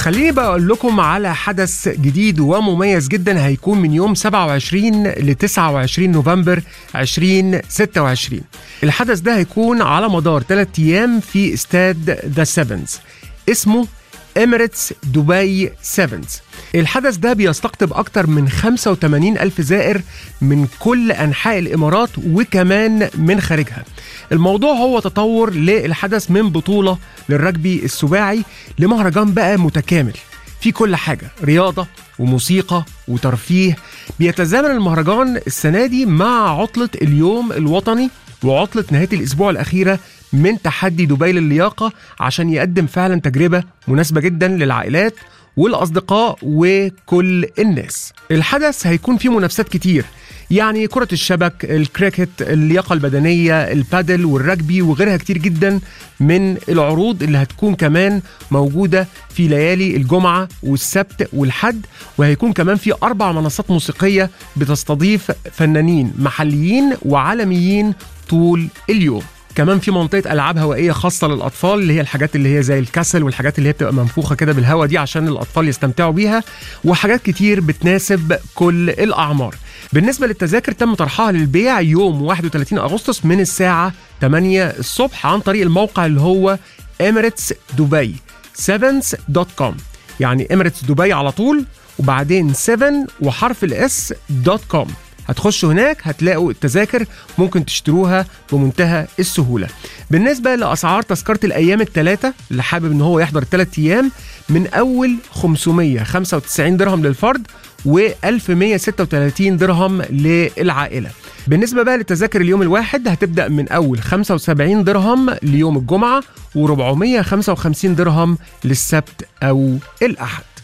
خليني بقى اقول لكم على حدث جديد ومميز جدا هيكون من يوم 27 ل 29 نوفمبر 2026 الحدث ده هيكون على مدار 3 ايام في استاد ذا سيفنز اسمه اميريتس دبي سيفنز الحدث ده بيستقطب أكتر من 85 ألف زائر من كل أنحاء الإمارات وكمان من خارجها الموضوع هو تطور للحدث من بطولة للرجبي السباعي لمهرجان بقى متكامل في كل حاجة رياضة وموسيقى وترفيه بيتزامن المهرجان السنة دي مع عطلة اليوم الوطني وعطلة نهاية الأسبوع الأخيرة من تحدي دبي للياقة عشان يقدم فعلا تجربة مناسبة جدا للعائلات والأصدقاء وكل الناس الحدث هيكون فيه منافسات كتير يعني كرة الشبك الكريكت اللياقة البدنية البادل والرجبي وغيرها كتير جدا من العروض اللي هتكون كمان موجودة في ليالي الجمعة والسبت والحد وهيكون كمان في أربع منصات موسيقية بتستضيف فنانين محليين وعالميين طول اليوم كمان في منطقه العاب هوائيه خاصه للاطفال اللي هي الحاجات اللي هي زي الكسل والحاجات اللي هي بتبقى منفوخه كده بالهواء دي عشان الاطفال يستمتعوا بيها وحاجات كتير بتناسب كل الاعمار بالنسبه للتذاكر تم طرحها للبيع يوم 31 اغسطس من الساعه 8 الصبح عن طريق الموقع اللي هو اميريتس دبي 7.com يعني اميريتس دبي على طول وبعدين 7 وحرف الاس دوت كوم هتخشوا هناك هتلاقوا التذاكر ممكن تشتروها بمنتهى السهولة بالنسبة لأسعار تذكرة الأيام الثلاثة اللي حابب إن هو يحضر الثلاث أيام من أول 595 درهم للفرد و 1136 درهم للعائلة بالنسبة بقى لتذاكر اليوم الواحد هتبدأ من أول 75 درهم ليوم الجمعة و455 درهم للسبت أو الأحد